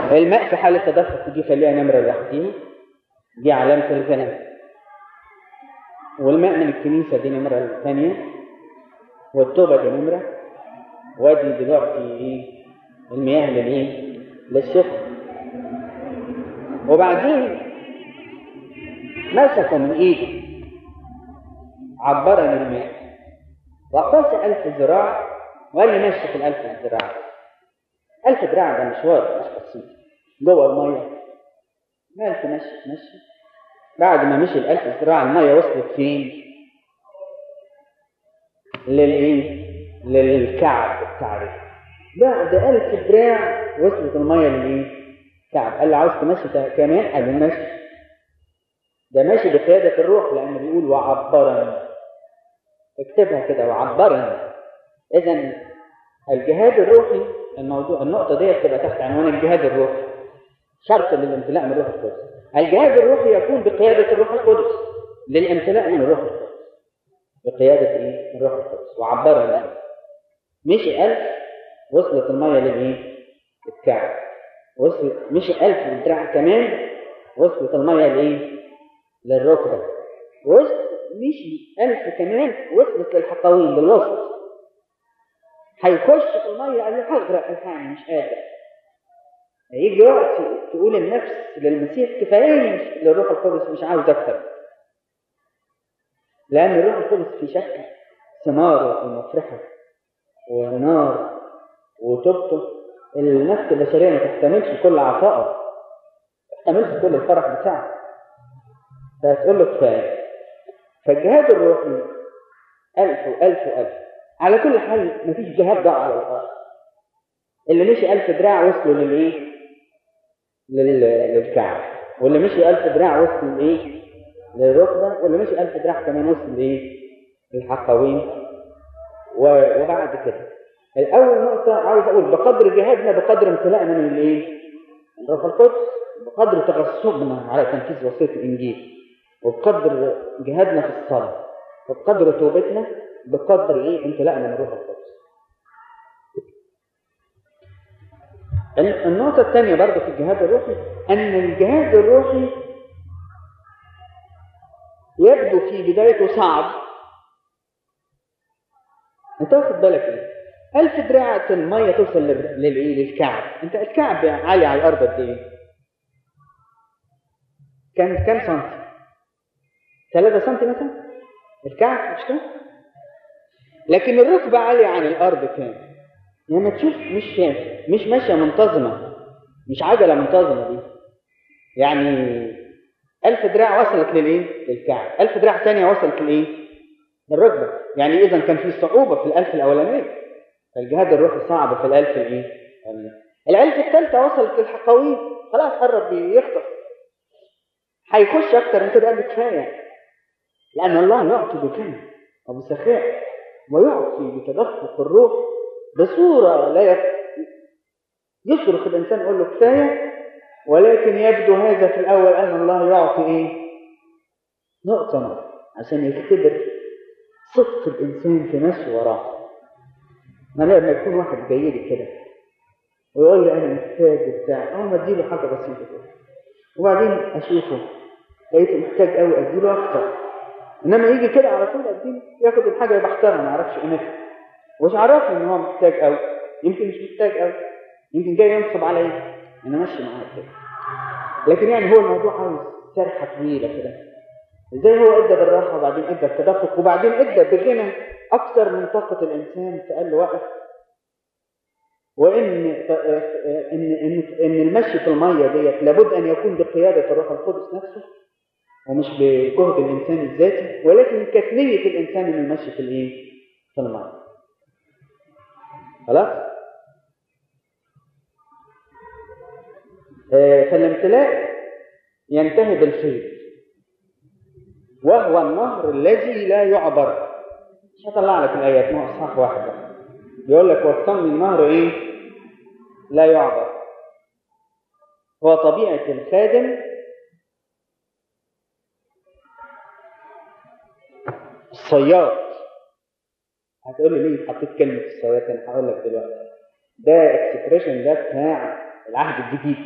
الماء في حالة تدفق دي خليها نمرة لوحديها دي علامة الغنم والماء من الكنيسة دي نمرة الثانية والتوبة دي نمرة وادي دلوقتي ايه المياه للايه للشفاء وبعدين مسك من ايده عبرني الماء وقاس ألف ذراع وقال لي مشي في الألف ذراع ألف ذراع ده مشوار مش بسيط جوه المية مال تمشي تمشي بعد ما مشي الألف ذراع المية وصلت فين؟ للإيه؟ للكعب بتاع رجله بعد ألف ذراع وصلت المية للإيه؟ كعب قال له عاوز تمشي كمان؟ قال له مشي ده ماشي بقيادة الروح لأنه بيقول وعبرني اكتبها كده وعبرني إذا الجهاد الروحي الموضوع النقطة دي بتبقى تحت عنوان الجهاد الروحي شرط للامتلاء من الروح القدس الجهاد الروحي يكون بقيادة الروح القدس للامتلاء من الروح القدس بقيادة ايه؟ الروح القدس وعبرني مشي ألف وصلت المية للايه؟ الكعب وصلت مشي ألف دراع كمان وصلت المية لايه؟ للركبة وصل مشي ألف كمان وصلت للحقوين للوسط هيخش في المية قال له هغرق الحقني مش قادر هيجي وقت تقول النفس للمسيح كفاية للروح القدس مش عاوز أكتر لأن الروح القدس في شكل ثماره المفرحة ونار وتوبته النفس البشرية ما تحتملش كل عطائه ما تحتملش كل الفرح بتاعه فهتقول له كفاية فالجهاد الروحي ألف وألف وألف على كل حال مفيش جهاد ضاع على الأرض اللي مشي ألف دراع وصلوا للإيه؟ لل... للكعب واللي مشي ألف دراع وصل لإيه؟ للركبة واللي مشي ألف دراع كمان وصل لإيه؟ للحقوين و... وبعد كده الأول نقطة عاوز أقول بقدر جهادنا بقدر امتلاءنا من الإيه؟ الروح القدس بقدر تغصبنا على تنفيذ وصية الإنجيل وبقدر جهادنا في الصلاة وبقدر توبتنا بقدر ايه امتلاءنا من الروح القدس النقطة الثانية برضه في الجهاد الروحي أن الجهاد الروحي يبدو في بدايته صعب أنت واخد بالك إيه؟ ألف دراع المية توصل للإيه؟ للكعب، أنت الكعب عالي على الأرض قد إيه؟ كم كم سنتي؟ 3 سنتي مثلا؟ الكعب مش كده؟ لكن الركبة عالية عن الأرض كام؟ لما تشوف مش مش ماشية منتظمة مش عجلة منتظمة دي يعني ألف دراع وصلت للإيه؟ للكعب ألف دراع ثانية وصلت للإيه؟ للركبة يعني إذا كان في صعوبة في الألف الأولانية فالجهاد الروحي صعب في الألف الإيه؟ الألف الثالثة وصلت للحقوين خلاص قرب يخطف هيخش أكتر من كده قال كفاية لأن الله يعطي بكلمة وبسخاء ويعطي بتدفق الروح بصورة لا يصرخ الإنسان يقول له كفاية ولكن يبدو هذا في الأول أن الله يعطي إيه؟ نقطة نقطة عشان يختبر صدق الإنسان في مشي وراه ما لما يكون واحد جاي لي كده ويقول لي أنا محتاج بتاع أول ما أديله حاجة بسيطة كده وبعدين أشوفه لقيته محتاج قوي أديله أكتر انما يجي كده على طول اديله ياخد الحاجه يبحترها ما يعرفش قيمتها ومش عرفني ان هو محتاج قوي يمكن مش محتاج قوي يمكن جاي ينصب عليا انا ماشي معاه كده لكن يعني هو الموضوع عاوز سرحه طويله كده ازاي هو ادى بالراحه وبعدين ادى بتدفق وبعدين ادى بغنى اكثر من طاقه الانسان فقال له وقف وان ان ان ان المشي في الميه ديت لابد ان يكون بقياده الروح القدس نفسه ومش بجهد الانسان الذاتي ولكن كانت نيه الانسان انه يمشي في الايه؟ في الميه. خلاص؟ آه فالامتلاء ينتهي بالفيض وهو النهر الذي لا يعبر مش هطلع لك الايات ما اصحاح واحد بس بيقول لك وصلني النهر ايه؟ لا يعبر هو طبيعه الخادم الصياد هتقول لي ليه حطيت كلمه الصياد انا هقول لك دلوقتي ده اكسبريشن ده بتاع العهد الجديد